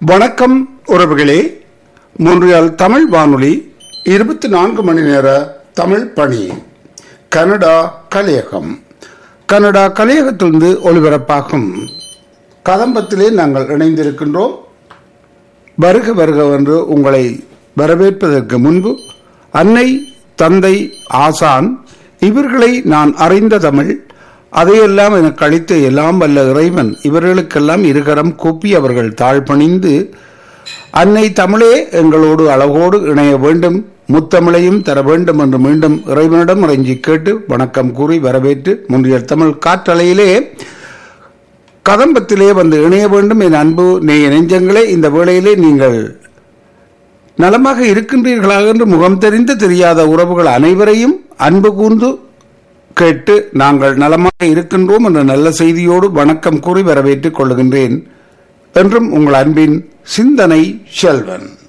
வணக்கம் உறவுகளே மூன்றியால் தமிழ் வானொலி இருபத்தி நான்கு மணி நேர தமிழ் பணி கனடா கலையகம் கனடா கலையகத்திலிருந்து ஒளிபரப்பாகும் கதம்பத்திலே நாங்கள் இணைந்திருக்கின்றோம் வருக வருக என்று உங்களை வரவேற்பதற்கு முன்பு அன்னை தந்தை ஆசான் இவர்களை நான் அறிந்த தமிழ் அதையெல்லாம் எனக்கு அளித்த எல்லாம் வல்ல இறைவன் இவர்களுக்கெல்லாம் இருகரம் கூப்பி அவர்கள் தாழ்பணிந்து அன்னை தமிழே எங்களோடு அழகோடு இணைய வேண்டும் முத்தமிழையும் தர வேண்டும் என்று மீண்டும் இறைவனிடம் இறைஞ்சி கேட்டு வணக்கம் கூறி வரவேற்று முன்றைய தமிழ் காற்றலையிலே கதம்பத்திலே வந்து இணைய வேண்டும் என் அன்பு நெய் நெஞ்சங்களே இந்த வேளையிலே நீங்கள் நலமாக இருக்கின்றீர்களா என்று முகம் தெரிந்து தெரியாத உறவுகள் அனைவரையும் அன்பு கூர்ந்து கேட்டு நாங்கள் நலமாக இருக்கின்றோம் என்ற நல்ல செய்தியோடு வணக்கம் கூறி வரவேற்றுக் கொள்கின்றேன் என்றும் உங்கள் அன்பின் சிந்தனை செல்வன்